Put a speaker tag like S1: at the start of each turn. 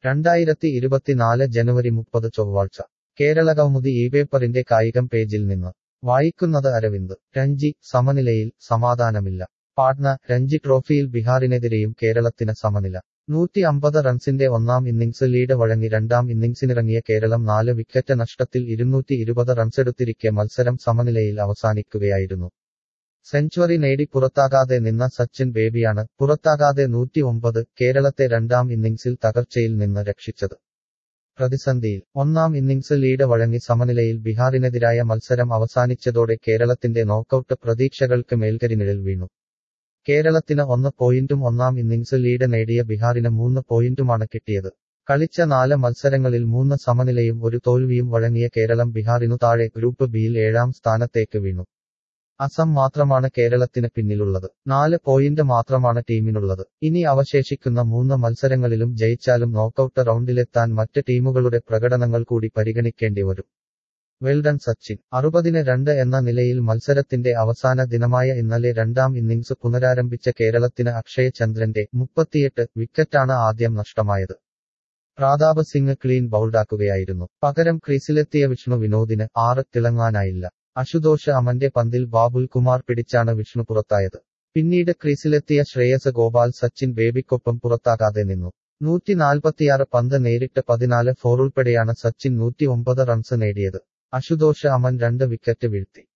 S1: രണ്ടായിരത്തി ഇരുപത്തിനാല് ജനുവരി മുപ്പത് ചൊവ്വാഴ്ച കേരള കൗമുദി ഈ പേപ്പറിന്റെ കായികം പേജിൽ നിന്ന് വായിക്കുന്നത് അരവിന്ദ് രഞ്ജി സമനിലയിൽ സമാധാനമില്ല പാട്ന രഞ്ജി ട്രോഫിയിൽ ബിഹാറിനെതിരെയും കേരളത്തിന് സമനില നൂറ്റി അമ്പത് റൺസിന്റെ ഒന്നാം ഇന്നിംഗ്സ് ലീഡ് വഴങ്ങി രണ്ടാം ഇന്നിംഗ്സിനിറങ്ങിയ കേരളം നാല് വിക്കറ്റ് നഷ്ടത്തിൽ ഇരുന്നൂറ്റി ഇരുപത് റൺസെടുത്തിരിക്കെ മത്സരം സമനിലയിൽ അവസാനിക്കുകയായിരുന്നു സെഞ്ചുറി നേടി പുറത്താകാതെ നിന്ന സച്ചിൻ ബേബിയാണ് പുറത്താകാതെ നൂറ്റി ഒമ്പത് കേരളത്തെ രണ്ടാം ഇന്നിംഗ്സിൽ തകർച്ചയിൽ നിന്ന് രക്ഷിച്ചത് പ്രതിസന്ധിയിൽ ഒന്നാം ഇന്നിംഗ്സ് ലീഡ് വഴങ്ങി സമനിലയിൽ ബിഹാറിനെതിരായ മത്സരം അവസാനിച്ചതോടെ കേരളത്തിന്റെ നോക്കൌട്ട് പ്രതീക്ഷകൾക്ക് മേൽക്കരിനിഴൽ വീണു കേരളത്തിന് ഒന്ന് പോയിന്റും ഒന്നാം ഇന്നിംഗ്സ് ലീഡ് നേടിയ ബിഹാറിന് മൂന്ന് പോയിന്റുമാണ് കിട്ടിയത് കളിച്ച നാല് മത്സരങ്ങളിൽ മൂന്ന് സമനിലയും ഒരു തോൽവിയും വഴങ്ങിയ കേരളം ബിഹാറിനു താഴെ ഗ്രൂപ്പ് ബിയിൽ ഏഴാം സ്ഥാനത്തേക്ക് വീണു അസം മാത്രമാണ് കേരളത്തിന് പിന്നിലുള്ളത് നാല് പോയിന്റ് മാത്രമാണ് ടീമിനുള്ളത് ഇനി അവശേഷിക്കുന്ന മൂന്ന് മത്സരങ്ങളിലും ജയിച്ചാലും നോക്കൌട്ട് റൗണ്ടിലെത്താൻ മറ്റ് ടീമുകളുടെ പ്രകടനങ്ങൾ കൂടി പരിഗണിക്കേണ്ടി വരും വെൽഡൺ സച്ചിൻ അറുപതിന് രണ്ട് എന്ന നിലയിൽ മത്സരത്തിന്റെ അവസാന ദിനമായ ഇന്നലെ രണ്ടാം ഇന്നിംഗ്സ് പുനരാരംഭിച്ച കേരളത്തിന് അക്ഷയ് ചന്ദ്രന്റെ മുപ്പത്തിയെട്ട് വിക്കറ്റാണ് ആദ്യം നഷ്ടമായത് പ്രാതാപ് സിംഗ് ക്ലീൻ ബൗൾഡാക്കുകയായിരുന്നു പകരം ക്രീസിലെത്തിയ വിഷ്ണു വിനോദിന് ആറ് തിളങ്ങാനായില്ല അശുതോഷ് അമന്റെ പന്തിൽ ബാബുൽ കുമാർ പിടിച്ചാണ് വിഷ്ണു പുറത്തായത് പിന്നീട് ക്രീസിലെത്തിയ ശ്രേയസ് ഗോപാൽ സച്ചിൻ ബേബിക്കൊപ്പം പുറത്താകാതെ നിന്നു നൂറ്റി നാൽപ്പത്തിയാറ് പന്ത് നേരിട്ട് പതിനാല് ഫോറുൾപ്പെടെയാണ് സച്ചിൻ നൂറ്റി ഒമ്പത് റൺസ് നേടിയത് അശുതോഷ് അമൻ രണ്ട് വിക്കറ്റ് വീഴ്ത്തി